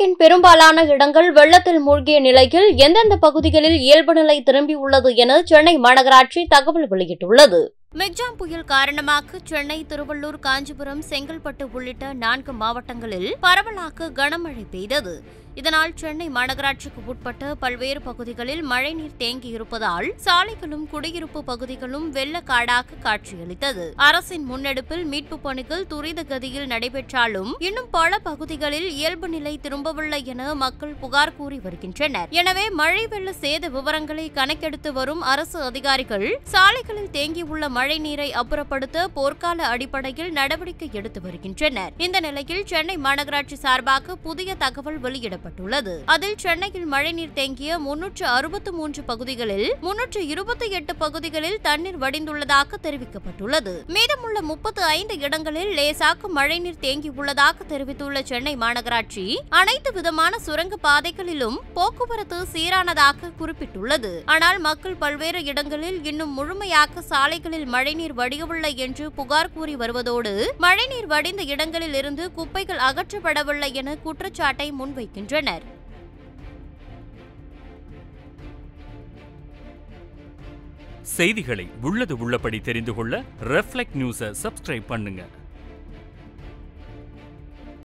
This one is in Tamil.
உலகின் பெரும்பாலான இடங்கள் வெள்ளத்தில் மூழ்கிய நிலையில் எந்தெந்த பகுதிகளில் இயல்பு நிலை திரும்பியுள்ளது என சென்னை மாநகராட்சி தகவல் வெளியிட்டுள்ளது மிக்ஜாம் புயல் காரணமாக சென்னை திருவள்ளூர் காஞ்சிபுரம் செங்கல்பட்டு உள்ளிட்ட நான்கு மாவட்டங்களில் பரவலாக கனமழை பெய்தது இதனால் சென்னை மாநகராட்சிக்கு உட்பட்ட பல்வேறு பகுதிகளில் மழைநீர் தேங்கியிருப்பதால் சாலைகளும் குடியிருப்பு பகுதிகளும் வெள்ளக்காடாக காட்சியளித்தது அரசின் முன்னெடுப்பில் மீட்புப் பணிகள் துரித கதியில் நடைபெற்றாலும் இன்னும் பல பகுதிகளில் இயல்பு நிலை திரும்பவில்லை என மக்கள் புகார் கூறி வருகின்றனர் எனவே மழை வெள்ள சேத விவரங்களை கணக்கெடுத்து வரும் அரசு அதிகாரிகள் சாலைகளில் தேங்கியுள்ள மழை நீரை அப்புறப்படுத்த போர்க்கால அடிப்படையில் நடவடிக்கை எடுத்து வருகின்றனர் இந்த நிலையில் சென்னை மாநகராட்சி சார்பாக புதிய தகவல் வெளியிடப்பட்டுள்ளது அதில் சென்னையில் மழைநீர் தேங்கிய முன்னூற்று அறுபத்து மூன்று பகுதிகளில் முன்னூற்று இருபத்தி எட்டு பகுதிகளில் தண்ணீர் வடிந்துள்ளதாக தெரிவிக்கப்பட்டுள்ளது மீதமுள்ள முப்பத்து ஐந்து இடங்களில் லேசாக மழைநீர் தேங்கியுள்ளதாக தெரிவித்துள்ள சென்னை மாநகராட்சி அனைத்து விதமான சுரங்க பாதைகளிலும் போக்குவரத்து சீரானதாக குறிப்பிட்டுள்ளது ஆனால் மக்கள் பல்வேறு இடங்களில் இன்னும் முழுமையாக சாலைகளில் மழைநீர் வடியவில்லை என்று புகார் கூறி வருவதோடு மழைநீர் வடிந்த இடங்களில் இருந்து குப்பைகள் அகற்றப்படவில்லை என குற்றச்சாட்டை முன்வைக்கின்றனர் செய்திகளை உள்ளது உள்ளபடி தெரிந்து கொள்ள ரெஃப்ளெக்ட் நியூஸை சப்ஸ்கிரைப் பண்ணுங்க